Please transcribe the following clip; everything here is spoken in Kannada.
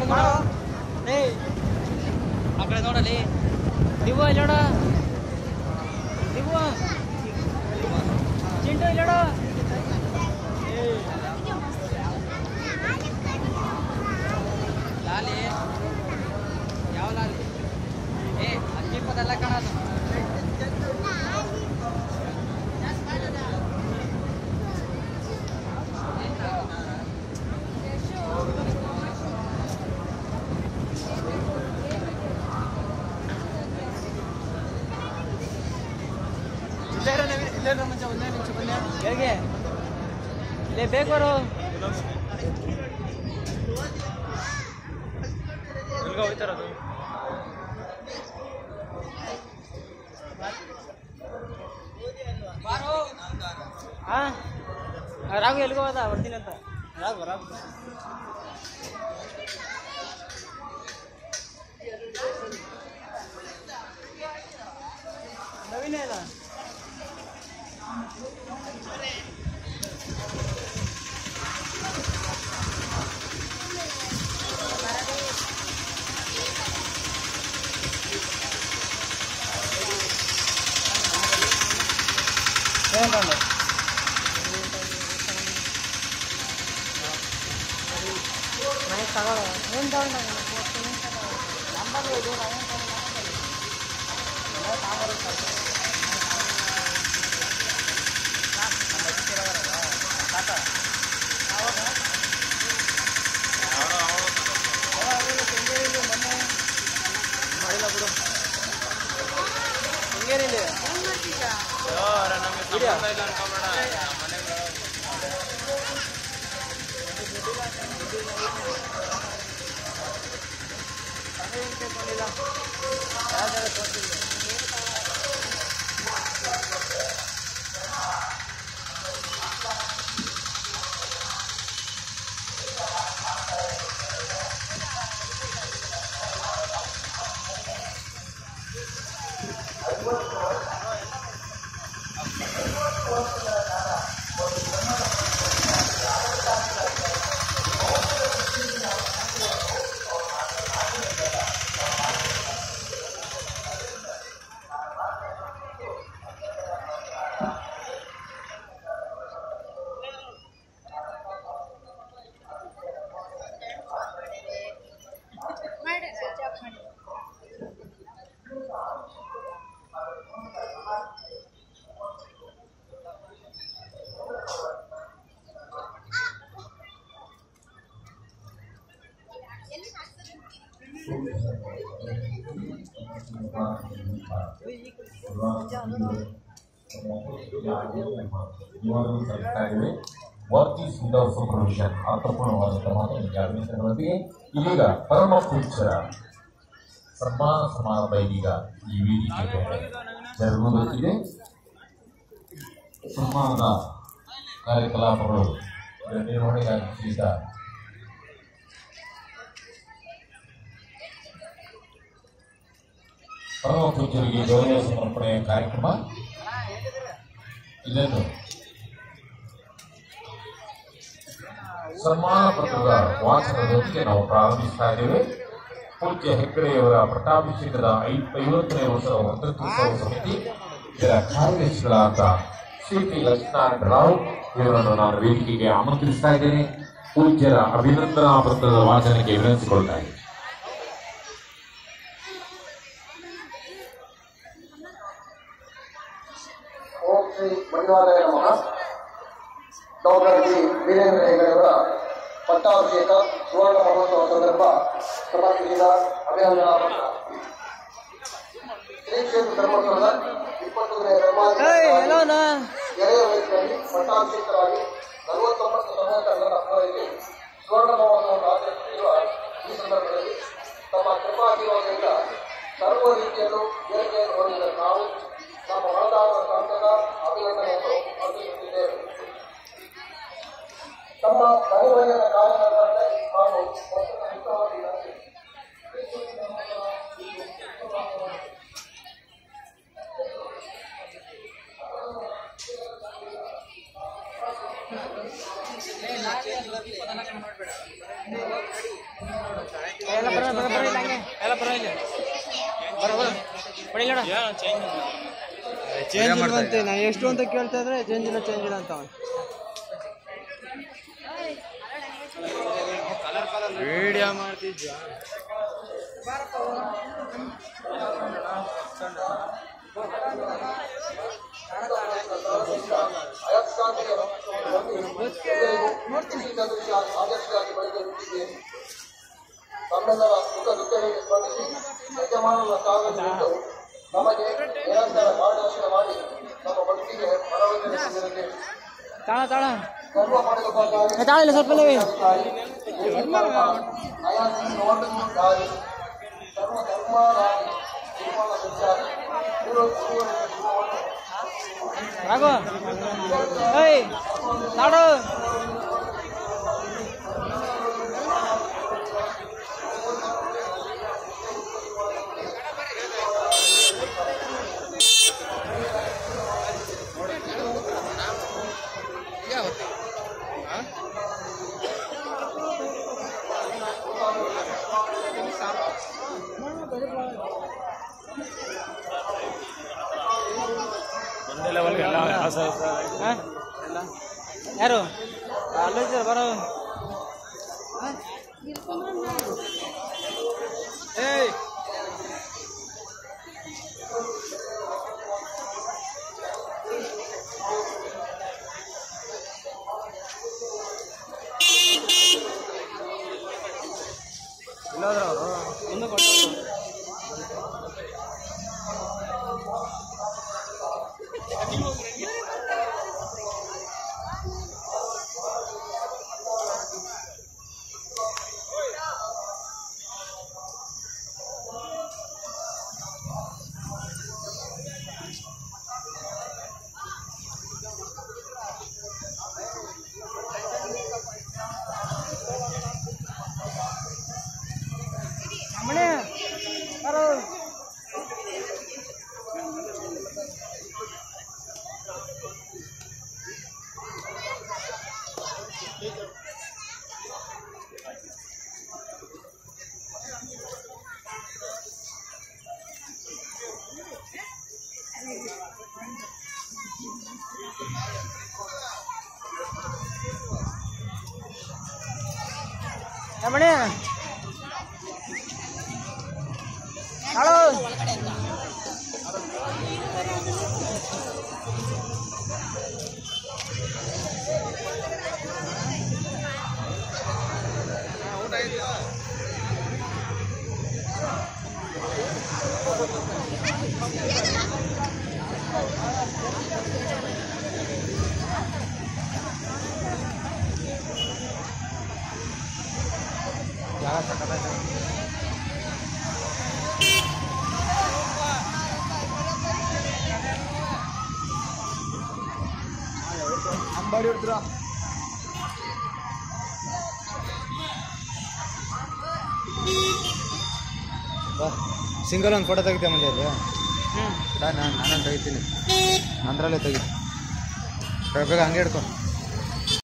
ಮಾಡೋ ಲೇ ಆ ಕಡೆ ನೋಡಲಿ ದಿವ್ವ ಇಲ್ಲಿ ನೋಡ ದಿವ್ವ ಚಿಂಟು ಇಲ್ಲಿ ನೋಡ ಲಾಲಿ ಯಾವ ಲಾಲಿ ಏ ಅಕ್ಕಿ ಪದಲ್ಲ ಕಾಣೋದು ಹೇಗೆ ಲೇ ಬೇಗ ಬರು ಹಾ ರಾಘು ಎಲ್ಲಿಗೋ ಹೋದ ಬರ್ತೀನಿ ಅಂತ ರಾಘು ರಾಘು ನವೀನ ಇಲ್ಲ ಏನಂತ ನೈಟ್ ತಗೊಳ್ಳೋ ಏನು ತಗೊಂಡ ನಂಬರ್ ಇದು ಮಾಡಿಲ್ಲ ಬಿಡು ಹಿಂಗೇನಿಲ್ಲ ವರ್ಕಿಂಗ್ ವಿಂಡೋ ಸೂಪರ್ವಿಷನ್ ಅರ್ಥಪೂರ್ಣವಾದಂತಹ ಮಾತನ್ನು ಜಾಗೃತಿಗಳೊಂದಿಗೆ ಇದೀಗ ಪರಮ ಪೂಜ್ಯರ ಸನ್ಮಾನ ಸಮಾರಂಭ ಇದೀಗ ಈ ವೇದಿಕೆ ಮೇಲೆ ಜರುಗುತ್ತಿದೆ ಸನ್ಮಾನದ ಕಾರ್ಯಕಲಾಪಗಳು ನಿರ್ವಹಣೆಗಾಗಿದ್ದ ಪರಮ ಪೂಜ್ಯರಿಗೆ ಗೌರವ ಸಮರ್ಪಣೆ ಕಾರ್ಯಕ್ರಮ ಇದನ್ನು ಸನ್ಮಾನ ಪತ್ರದ ವಾಚನದೊಂದಿಗೆ ನಾವು ಪ್ರಾರಂಭಿಸ್ತಾ ಇದ್ದೇವೆ ಪೂಜ್ಯ ಹೆಗ್ಗಡೆಯವರ ಪಟ್ಟಾಭಿಷೇಕದ ಐ- ಐವತ್ತನೇ ವರ್ಷದ ವರ್ಧಂತ್ಯೋತ್ಸವ ಸಮಿತಿ ಇದರ ಕಾರ್ಯದರ್ಶಿಗಳಾದ ಶ್ರೀ ಪಿ ಲಕ್ಷ್ಮೀನಾರಾಯಣ ರಾವ್ ಇವರನ್ನು ನಾನು ವೇದಿಕೆಗೆ ಆಮಂತ್ರಿಸ್ತಾ ಇದ್ದೇನೆ ಪೂಜ್ಯರ ಅಭಿನಂದನಾ ಪತ್ರದ ವಾಚನಕ್ಕೆ ವಿನಂತಿಸಿಕೊಳ್ತಾ ಇದ್ದೇನೆ ಓಂ ಶ್ರೀ ಮಣಿವಾರಾಯ ನಮಃ ಡಾಕ್ಟರ್ ಜಿ ವೀರೇಂದ್ರ ಹೆಗಡೆಯವರ ಪಟ್ಟಾಭಿಷೇಕ ಸುವರ್ಣ ಮಹೋತ್ಸವ ಸಂದರ್ಭ ಸಮರ್ಪಿಸಿದ ಅಭಿನಂದನಾ ಪತ್ರ ಶ್ರೀ ಕ್ಷೇತ್ರ ಧರ್ಮಸ್ಥಳದ ಇಪ್ಪತ್ತೊಂದನೇ ಏಯ್ ಎಲ್ಲೋನ ಎಳೆಯ ವಯಸ್ಸಿನಲ್ಲಿ ಪಟ್ಟಾಭಿಷೇಕರಾಗಿ ನಲವತ್ತೊಂಬತ್ತು ಸಂವತ್ಸರಗಳ ಅವರಿಗೆ ಸುವರ್ಣ ಮಹೋತ್ಸವವನ್ನು ಆಚರಿಸುತ್ತಿರುವ ಈ ಸಂದರ್ಭದಲ್ಲಿ ತಮ್ಮ ಕೃಪಾಶೀರ್ವಾದದಿಂದ ಸರ್ವ ರೀತಿಯಲ್ಲೂ ಏಳಿಗೆಯನ್ನು ಹೊಂದಿದ ನಾವು ನಮ್ಮ ಹೊರದಾದ ಸಂತದ ಅಭಿನಂದನೆಯನ್ನು ಅರ್ಪಿಸುತ್ತಿದ್ದೇವೆ ತಮ್ಮ ಪರಿವರ್ತನ ಕಾರ್ಯಕರ್ತರಂತೆ ಹಾಗೂ ವಸ್ತುಗಳ ಹಿತವಾಗಿ ನಡೆಸಿ ಎಲ್ಲ ಬರ ಬರ ಬರ ಇಲ್ಲ ಹಂಗೆ ಎಲ್ಲ ಬರ ಇಲ್ಲ ಬರ ಬರ ಬಡಿಲ್ಲ ಚೇಂಜ್ ಇಲ್ವಂತೆ ನಾನು ಎಷ್ಟು ಅಂತ ಕೇಳ್ತಾ ಇದ್ರೆ ಚೇಂಜ್ ಇಲ್ಲ ಚೇಂಜ್ ಇಲ್ಲ ಅಂತ ವಿಡಿಯೋ ಮಾಡ್ತಿದ್ದ ಅಯಸ್ಕಾಂತೀಯ ದೃಶ್ಯ ಆದರ್ಶವಾಗಿ ಬೆಳೆದಿರುತ್ತಿದ್ದೇನೆ ತಮ್ಮೆಲ್ಲರ ಸುಖ ದುಃಖಗಳಿಗೆ ಸ್ಪಂದಿಸಿ ಯಜಮಾನನ ಸಾಗಲು ನಮಗೆ ನಿರಂತರ ಮಾರ್ಗದರ್ಶನ ಮಾಡಿ ನಮ್ಮ ಬದುಕಿಗೆ ಮನೋರಂಜನೆ ನೀಡುತ್ತಿದ್ದೇವೆ ತಾಳ ತಾಳ ಸರ್ವ ಮಾಡಿದಕ್ಕಾಗಿ ಏ, ತಾಳ ಇಲ್ಲ ಸ್ವಲ್ಪ ಇಲ್ಲವೇ? ಅಯಾಸಿ ನೋಟು ದಾರಿ ಸರ್ವ ಧರ್ಮಾದಾರಿ ನಿರ್ಮಾಣ ಸಂಚಾರಿ ಗುರು ಗುರುವರ ಜೀವವನ್ನು ರಾಘು ಏಯ್ ತಾಡು ಹಾ? ಯಾರು ಅಲ್ಲಿದ್ದಾರೆ ಬರೋ ಏಯ್ ಇಲ್ಲಾದ್ರ ಅವರು ಮುಂದೆ ಕೊಟ್ಟು ಅಮ್ಮಣೆ ಬರೋ ಅಮ್ಮಣೆ ಹಲೋ ಅಂಬಾಡಿ ಹಿಡಿದ್ರ ಸಿಂಗಲ್ ಒಂದು ಫೋಟೋ ತೆಗಿತೀಯ ಮುಂದೆ ಅಲ್ಲಿ ಹ್ಞೂ ನಾನು ನಾನು ತೆಗಿತೀನಿ ಅಂದ್ರಲ್ಲೇ ತೆಗಿ ಬೇಗ ಬೇಗ ಹಂಗೆ ಹಿಡ್ಕೊ